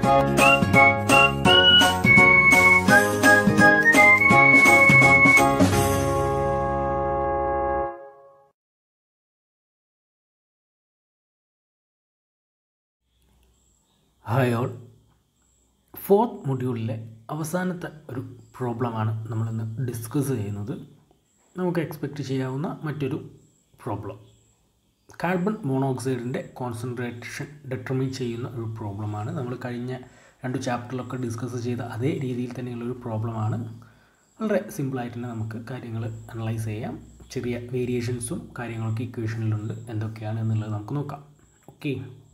hi all fourth മൊഡ്യൂളിലെ അവസാനത്തെ ഒരു പ്രോബ്ലമാണ് നമ്മളിന്ന് ഡിസ്കസ് ചെയ്യുന്നത് നമുക്ക് എക്സ്പെക്റ്റ് ചെയ്യാവുന്ന മറ്റൊരു പ്രോബ്ലം കാർബൺ മോണോക്സൈഡിൻ്റെ കോൺസെൻട്രേഷൻ ഡെറ്റർമിൻ ചെയ്യുന്ന ഒരു പ്രോബ്ലമാണ് നമ്മൾ കഴിഞ്ഞ രണ്ട് ചാപ്റ്ററിലൊക്കെ ഡിസ്കസ് ചെയ്ത അതേ രീതിയിൽ തന്നെയുള്ളൊരു പ്രോബ്ലമാണ് വളരെ സിമ്പിളായിട്ട് തന്നെ നമുക്ക് കാര്യങ്ങൾ അനലൈസ് ചെയ്യാം ചെറിയ വേരിയേഷൻസും കാര്യങ്ങളൊക്കെ ഇക്വേഷനിലുണ്ട് എന്തൊക്കെയാണ് എന്നുള്ളത് നമുക്ക് നോക്കാം ഓക്കെ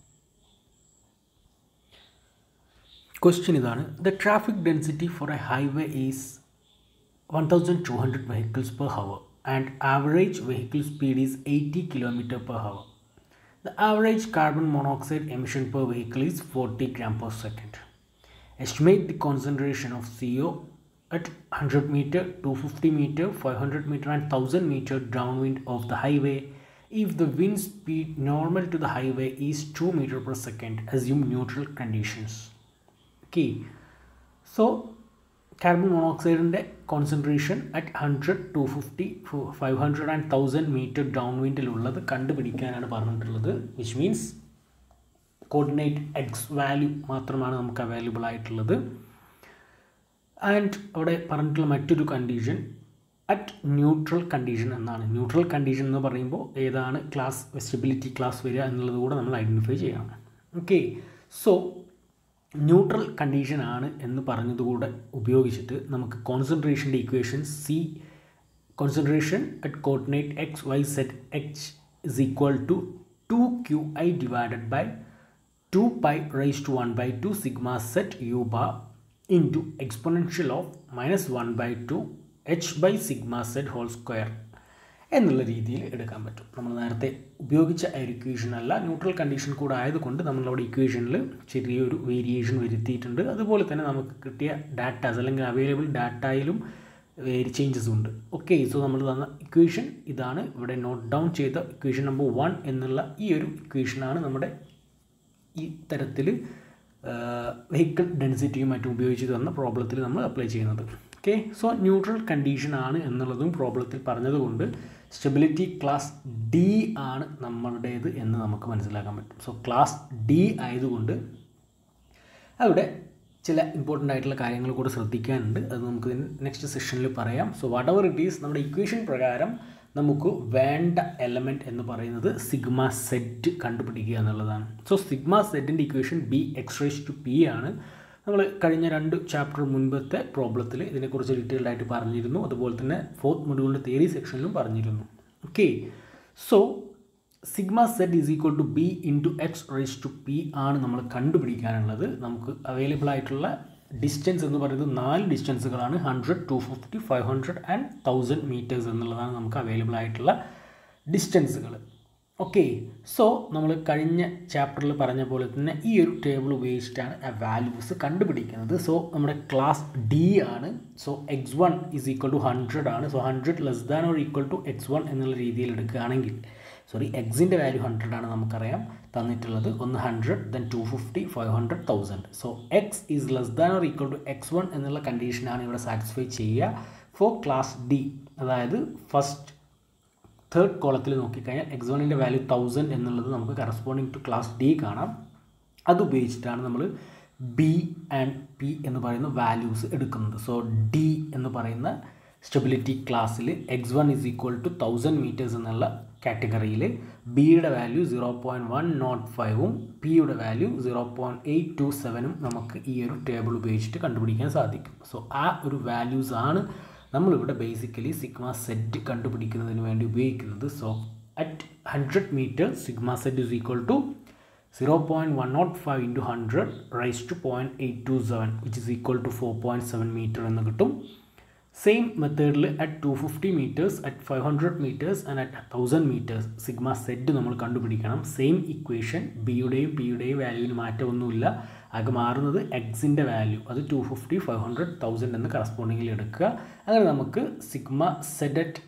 ക്വസ്റ്റ്യൻ ഇതാണ് the traffic density for a highway is one thousand two hundred vehicles per hour and average vehicle speed is eighty kilometre per hour the average carbon monoxide emission per vehicle is forty gram per second estimate the concentration of C O at 100 meter, 250 meter, 500 meter and 1000 meter downwind of the highway if the wind speed normal to the highway is 2 meter per second assume neutral conditions okay so carbon മോണോക്സൈഡിൻ്റെ concentration at hundred two fifty five hundred and thousand metre down വിൻഡിലുള്ളത് കണ്ടുപിടിക്കാനാണ് പറഞ്ഞിട്ടുള്ളത് which means coordinate X value മാത്രമാണ് നമുക്ക് available ആയിട്ടുള്ളത് and അവിടെ പറഞ്ഞിട്ടുള്ള മറ്റൊരു കണ്ടീഷൻ അറ്റ് ന്യൂട്രൽ കണ്ടീഷൻ എന്നാണ് ന്യൂട്രൽ കണ്ടീഷൻ എന്ന് പറയുമ്പോൾ ഏതാണ് ക്ലാസ് വെസ്റ്റബിലിറ്റി ക്ലാസ് വരിക എന്നുള്ളത് കൂടെ നമ്മൾ ഐഡൻറ്റിഫൈ ചെയ്യണം ഓക്കെ സോ ന്യൂട്രൽ കണ്ടീഷൻ ആണ് എന്ന് പറഞ്ഞതുകൂടെ ഉപയോഗിച്ചിട്ട് നമുക്ക് കോൺസെൻട്രേഷൻ്റെ equation C concentration at coordinate X Y Z H is equal to two Q I divided by two pi raise to one by two sigma Z U bar into exponential of minus one by two H by sigma Z whole square എന്നുള്ള രീതിയിൽ എടുക്കാൻ പറ്റും നമ്മൾ നേരത്തെ ഉപയോഗിച്ച ആ ഒരു equation അല്ല ന്യൂട്രൽ കണ്ടീഷൻ കൂടെ ആയതുകൊണ്ട് നമ്മളവിടെ ഇക്വേഷനിൽ ചെറിയൊരു വേരിയേഷൻ വരുത്തിയിട്ടുണ്ട് അതുപോലെ തന്നെ നമുക്ക് കിട്ടിയ ഡാറ്റാസ് അല്ലെങ്കിൽ അവൈലബിൾ ഡാറ്റയിലും വേരി ചേഞ്ചസ് ഉണ്ട് ഓക്കെ സോ നമ്മൾ തന്ന ഇക്വേഷൻ ഇതാണ് ഇവിടെ നോട്ട് ഡൗൺ ചെയ്ത ഇക്വേഷൻ നമ്പർ വൺ എന്നുള്ള ഈ ഒരു ഇക്വേഷനാണ് നമ്മുടെ ഈ തരത്തിൽ വെഹിക്കിൾ ഡെൻസിറ്റിയും മറ്റും ഉപയോഗിച്ച് തന്ന പ്രോബ്ലത്തിൽ നമ്മൾ അപ്ലൈ ചെയ്യുന്നത് ഓക്കെ സോ ന്യൂട്രൽ കണ്ടീഷൻ ആണ് എന്നുള്ളതും പ്രോബ്ലത്തിൽ പറഞ്ഞതുകൊണ്ട് സ്റ്റെബിലിറ്റി ക്ലാസ് ഡി ആണ് നമ്മളുടേത് എന്ന് നമുക്ക് മനസ്സിലാക്കാൻ പറ്റും സോ ക്ലാസ് ഡി ആയതുകൊണ്ട് അവിടെ ചില ഇമ്പോർട്ടൻ്റ് ആയിട്ടുള്ള കാര്യങ്ങൾ കൂടെ ശ്രദ്ധിക്കാനുണ്ട് അത് നമുക്ക് നെക്സ്റ്റ് സെഷനിൽ പറയാം so whatever it is നമ്മുടെ ഇക്വേഷൻ പ്രകാരം നമുക്ക് വേണ്ട എലമെൻറ്റ് എന്ന് പറയുന്നത് സിഗ്മ സെറ്റ് കണ്ടുപിടിക്കുക എന്നുള്ളതാണ് സോ സിഗ്മ സെറ്റിൻ്റെ equation B X raise to P ആണ് നമ്മൾ കഴിഞ്ഞ രണ്ട് ചാപ്റ്റർ മുൻപത്തെ പ്രോബ്ലത്തിൽ ഇതിനെക്കുറിച്ച് ഡീറ്റെയിൽഡ് ആയിട്ട് പറഞ്ഞിരുന്നു അതുപോലെ തന്നെ ഫോർത്ത് മൊഡ്യൂളിൻ്റെ തിയറി സെക്ഷനിലും പറഞ്ഞിരുന്നു okay so sigma Z is equal to B into X raise to P ആണ് നമ്മൾ കണ്ടുപിടിക്കാനുള്ളത് നമുക്ക് അവൈലബിൾ ആയിട്ടുള്ള ഡിസ്റ്റൻസ് എന്ന് പറയുന്നത് നാല് ഡിസ്റ്റൻസുകളാണ് hundred two fifty five hundred and thousand metres എന്നുള്ളതാണ് നമുക്ക് അവൈലബിൾ ആയിട്ടുള്ള ഡിസ്റ്റൻസുകൾ ഓക്കെ സോ നമ്മൾ കഴിഞ്ഞ ചാപ്റ്ററിൽ പറഞ്ഞ പോലെ തന്നെ ഈ ഒരു ടേബിൾ ഉപയോഗിച്ചിട്ടാണ് ആ വാല്യൂസ് കണ്ടുപിടിക്കുന്നത് സോ നമ്മുടെ ക്ലാസ് ഡി ആണ് so X one is equal to hundred ആണ് so hundred less than or equal to X one എന്നുള്ള രീതിയിൽ എടുക്കുകയാണെങ്കിൽ സോറി എക്സിൻ്റെ വാല്യൂ ഹൺഡ്രഡ് ആണ് നമുക്കറിയാം തന്നിട്ടുള്ളത് ഒന്ന് hundred then two fifty five hundred thousand so X is less than or equal to X one എന്നുള്ള കണ്ടീഷനാണ് ഇവിടെ സാറ്റിസ്ഫൈ ചെയ്യുക ഫോർ ക്ലാസ് ഡി അതായത് ഫസ്റ്റ് തേർഡ് കോളത്തിൽ നോക്കിക്കഴിഞ്ഞാൽ എക്സ് വണ്ണിൻ്റെ വാല്യൂ തൗസൻഡ് എന്നുള്ളത് നമുക്ക് കറസ്പോണ്ടിങ് ടു ക്ലാസ് ഡി കാണാം അത് ഉപയോഗിച്ചിട്ടാണ് നമ്മൾ ബി ആൻഡ് പി എന്ന് പറയുന്ന വാല്യൂസ് എടുക്കുന്നത് സോ ഡി എന്ന് പറയുന്ന സ്റ്റെബിലിറ്റി ക്ലാസ്സിൽ X one is equal to thousand metres എന്നുള്ള കാറ്റഗറിയിൽ ബിയുടെ value zero point one nought ഫൈവും പിയുടെ value zero point eight two സെവനും നമുക്ക് ഈ ഒരു ടേബിൾ ഉപയോഗിച്ചിട്ട് കണ്ടുപിടിക്കാൻ സാധിക്കും സോ ആ ഒരു വാല്യൂസ് ആണ് നമ്മളിവിടെ ബേസിക്കലി സിഗ്മ സെറ്റ് കണ്ടുപിടിക്കുന്നതിന് വേണ്ടി ഉപയോഗിക്കുന്നത് so at hundred metre sigma Z is equal to zero point one nought five into hundred raise to point eight two seven which is equal to four point seven metre എന്ന് കിട്ടും same മെത്തേഡിൽ at two fifty metres at five hundred metres and at thousand metres sigma Z നമ്മൾ കണ്ടുപിടിക്കണം same equation ബിയുടെയും പിയുടെയും വാല്യൂവിന് മാറ്റമൊന്നുമില്ല ആകെ മാറുന്നത് എക്സിൻ്റെ വാല്യൂ അത് two fifty five hundred thousand എന്ന് കറസ്പോണ്ടിങ്ങിൽ എടുക്കുക അങ്ങനെ നമുക്ക് sigma Z at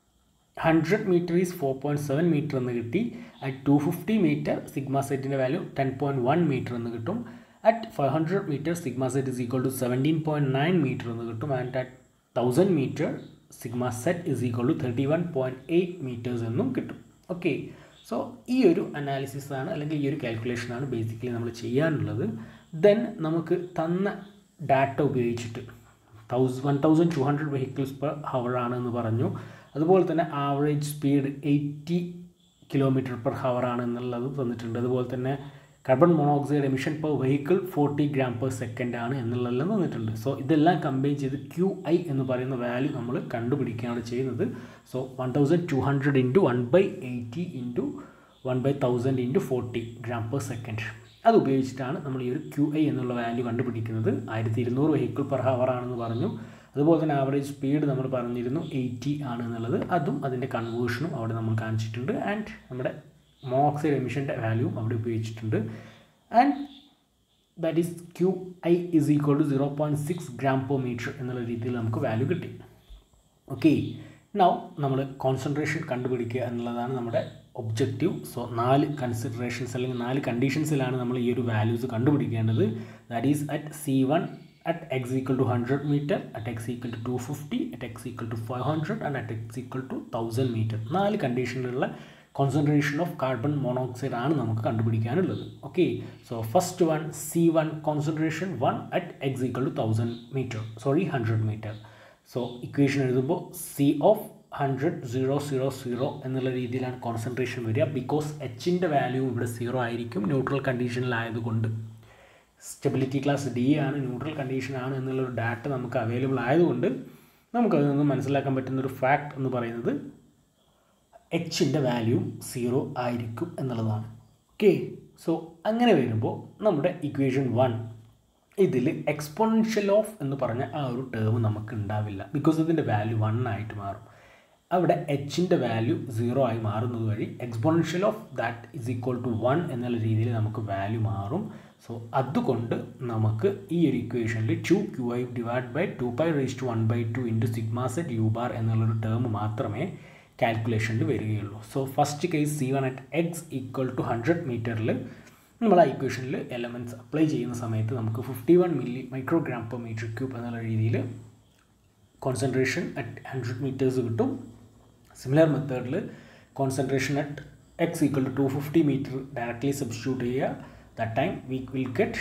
hundred metre is four point seven metre എന്ന് കിട്ടി at two fifty metre sigma സെറ്റിൻ്റെ value ten point one metre എന്ന് കിട്ടും at five hundred metre sigma Z is equal to seventeen point nine metre എന്ന് കിട്ടും and at thousand metre sigma Z is equal to thirty one point eight metres എന്നും കിട്ടും okay so ഈ ഒരു analysis ആണ് അല്ലെങ്കിൽ ഈ ഒരു കാൽക്കുലേഷനാണ് ബേസിക്കലി നമ്മൾ ചെയ്യാനുള്ളത് ദെൻ നമുക്ക് തന്ന ഡാറ്റ ഉപയോഗിച്ചിട്ട് തൗസ് one thousand two hundred vehicles per hour ആണെന്ന് പറഞ്ഞു അതുപോലെ തന്നെ average speed eighty kilometre per hour ആണ് എന്നുള്ളത് തന്നിട്ടുണ്ട് അതുപോലെ തന്നെ carbon monoxide emission per vehicle forty gram per second ആണ് എന്നുള്ളതെല്ലാം തന്നിട്ടുണ്ട് സോ ഇതെല്ലാം കമ്പൈൻ ചെയ്ത് ക്യു ഐ എന്ന് പറയുന്ന വാല്യൂ നമ്മൾ കണ്ടുപിടിക്കുകയാണ് ചെയ്യുന്നത് so one thousand two hundred into one by eighty into one by thousand into forty gram per second അത് ഉപയോഗിച്ചിട്ടാണ് നമ്മൾ ഈ ഒരു ക്യു ഐ എന്നുള്ള വാല്യൂ കണ്ടുപിടിക്കുന്നത് ആയിരത്തി ഇരുന്നൂറ് വെഹിക്കിൾ പെർ ഹവർ ആണെന്ന് പറഞ്ഞു അതുപോലെ തന്നെ ആവറേജ് സ്പീഡ് നമ്മൾ പറഞ്ഞിരുന്നു എയ്റ്റി ആണ് എന്നുള്ളത് അതും അതിൻ്റെ കൺവേർഷനും അവിടെ നമ്മൾ കാണിച്ചിട്ടുണ്ട് ആൻഡ് നമ്മുടെ മോണോക്സൈഡ് എമിഷൻ്റെ വാല്യൂവും അവിടെ ഉപയോഗിച്ചിട്ടുണ്ട് and that is Q I is equal to zero point six gram per metre എന്നുള്ള രീതിയിൽ നമുക്ക് വാല്യൂ കിട്ടി ഓക്കെ നൗ നമ്മൾ കോൺസെൻട്രേഷൻ കണ്ടുപിടിക്കുക എന്നുള്ളതാണ് നമ്മുടെ ഒബ്ജക്റ്റീവ് സോ നാല് കൺസിഡറേഷൻസ് അല്ലെങ്കിൽ നാല് കണ്ടീഷൻസിലാണ് നമ്മൾ ഈ ഒരു വാല്യൂസ് കണ്ടുപിടിക്കേണ്ടത് that is at C one at X equal to hundred metre at X equal to two fifty at X equal to five hundred and at X equal to thousand metre നാല് കണ്ടീഷനിലുള്ള concentration of carbon monoxide ആണ് നമുക്ക് കണ്ടുപിടിക്കാനുള്ളത് okay so first one C one concentration one at X equal to thousand metre sorry hundred metre so equation എഴുതുമ്പോൾ C of hundred zero zero zero എന്നുള്ള രീതിയിലാണ് concentration വരിക because എച്ചിൻ്റെ value ഇവിടെ zero ആയിരിക്കും ന്യൂട്രൽ കണ്ടീഷനിലായതുകൊണ്ട് സ്റ്റെബിലിറ്റി ക്ലാസ് ഡി ആണ് neutral condition ആണ് എന്നുള്ളൊരു ഡാറ്റ നമുക്ക് അവൈലബിൾ ആയതുകൊണ്ട് നമുക്കതിൽ നിന്ന് മനസ്സിലാക്കാൻ പറ്റുന്ന ഒരു ഫാക്ട് എന്ന് പറയുന്നത് എച്ചിൻ്റെ വാല്യൂ സീറോ ആയിരിക്കും എന്നുള്ളതാണ് ഓക്കെ സോ അങ്ങനെ വരുമ്പോൾ നമ്മുടെ ഇക്വേഷൻ വൺ ഇതിൽ എക്സ്പോണൻഷ്യൽ ഓഫ് എന്ന് പറഞ്ഞ ആ ഒരു ടേം നമുക്ക് ഉണ്ടാവില്ല ബിക്കോസ് ഇതിൻ്റെ വാല്യൂ വൺ ആയിട്ട് മാറും അവിടെ എച്ചിൻ്റെ വാല്യൂ സീറോ ആയി മാറുന്നത് വഴി exponential of that is equal to one എന്നുള്ള രീതിയിൽ നമുക്ക് വാല്യൂ മാറും സോ അതുകൊണ്ട് നമുക്ക് ഈ ഒരു ഇക്വേഷനിൽ two Q I divide by two pi raise to one by two into sigma Z U bar എന്നുള്ളൊരു ടേം മാത്രമേ കാൽക്കുലേഷനിൽ വരികയുള്ളൂ so first case C one at X equal to hundred മീറ്ററിൽ നമ്മൾ ആ ഇക്വേഷനിൽ എലമെൻറ്റ്സ് അപ്ലൈ ചെയ്യുന്ന സമയത്ത് നമുക്ക് fifty one milli microgram per metre cube എന്നുള്ള രീതിയിൽ കോൺസെൻട്രേഷൻ അറ്റ് ഹൺഡ്രഡ് മീറ്റേഴ്സ് കിട്ടും സിമിലർ മെത്തേഡിൽ concentration at X equal to two fifty metre directly substitute ചെയ്യുക that time we will get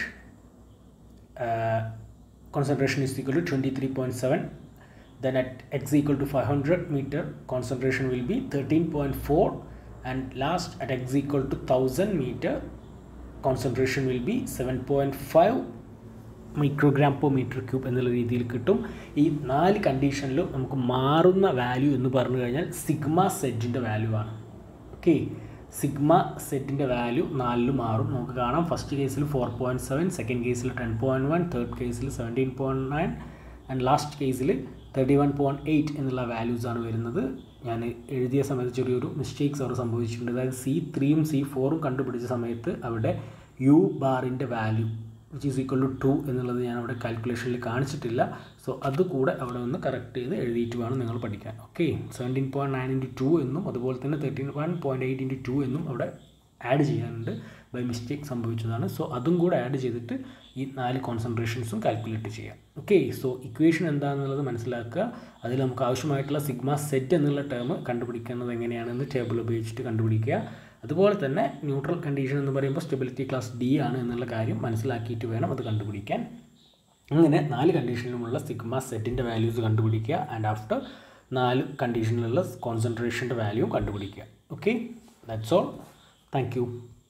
concentration is equal to 23.7 then at x equal to 500 meter concentration will be 13.4 and last at x equal to 1000 meter concentration will be 7.5 microgram per metre cube എന്നുള്ള രീതിയിൽ കിട്ടും ഈ നാല് കണ്ടീഷനിലും നമുക്ക് മാറുന്ന value എന്ന് പറഞ്ഞു കഴിഞ്ഞാൽ സിഗ്മ സെറ്റിൻ്റെ വാല്യൂ ആണ് ഓക്കെ സിഗ്മ സെറ്റിൻ്റെ വാല്യൂ നാലിലും മാറും നമുക്ക് കാണാം ഫസ്റ്റ് കേസിൽ ഫോർ പോയിൻറ്റ് സെവൻ സെക്കൻഡ് കേസിൽ ടെൻ പോയിൻറ്റ് വൺ തേർഡ് കേസിൽ seventeen point nine and last കേസിൽ തേർട്ടി വൺ പോയിൻറ്റ് എയ്റ്റ് എന്നുള്ള വാല്യൂസ് ആണ് വരുന്നത് ഞാൻ എഴുതിയ സമയത്ത് ചെറിയൊരു മിസ്റ്റേക്സ് അവിടെ സംഭവിച്ചിട്ടുണ്ട് അതായത് സി ത്രീയും സി ഫോറും കണ്ടുപിടിച്ച സമയത്ത് അവിടെ യു ബാറിൻ്റെ value which is equal to two എന്നുള്ളത് ഞാൻ അവിടെ കാൽക്കുലേഷനിൽ കാണിച്ചിട്ടില്ല സോ അതുകൂടെ അവിടെ ഒന്ന് കറക്റ്റ് ചെയ്ത് എഴുതിയിട്ട് വേണം നിങ്ങൾ പഠിക്കാൻ okay seventeen point nine into two എന്നും അതുപോലെ തന്നെ thirteen one point eight into two എന്നും അവിടെ ആഡ് ചെയ്യാനുണ്ട് ബൈ മിസ്റ്റേക്ക് സംഭവിച്ചതാണ് സോ അതും കൂടെ ആഡ് ചെയ്തിട്ട് ഈ നാല് കോൺസെൻട്രേഷൻസും കാൽക്കുലേറ്റ് ചെയ്യാം ഓക്കെ സോ ഇക്വേഷൻ എന്താണെന്നുള്ളത് മനസ്സിലാക്കുക അതിൽ നമുക്ക് ആവശ്യമായിട്ടുള്ള സിഗ്മ സെറ്റ് എന്നുള്ള ടേം കണ്ടുപിടിക്കുന്നത് എങ്ങനെയാണെന്ന് ടേബിൾ ഉപയോഗിച്ചിട്ട് കണ്ടുപിടിക്കുക അതുപോലെ തന്നെ ന്യൂട്രൽ കണ്ടീഷൻ എന്ന് പറയുമ്പോൾ സ്റ്റെബിലിറ്റി ക്ലാസ് ഡി ആണ് എന്നുള്ള കാര്യം മനസ്സിലാക്കിയിട്ട് വേണം അത് കണ്ടുപിടിക്കാൻ അങ്ങനെ നാല് കണ്ടീഷനിലുമുള്ള സിഗ്മ സെറ്റിൻ്റെ വാല്യൂസ് കണ്ടുപിടിക്കുക ആൻഡ് ആഫ്റ്റർ നാല് കണ്ടീഷനിലുള്ള കോൺസെൻട്രേഷൻ്റെ വാല്യൂ കണ്ടുപിടിക്കുക okay that's all thank U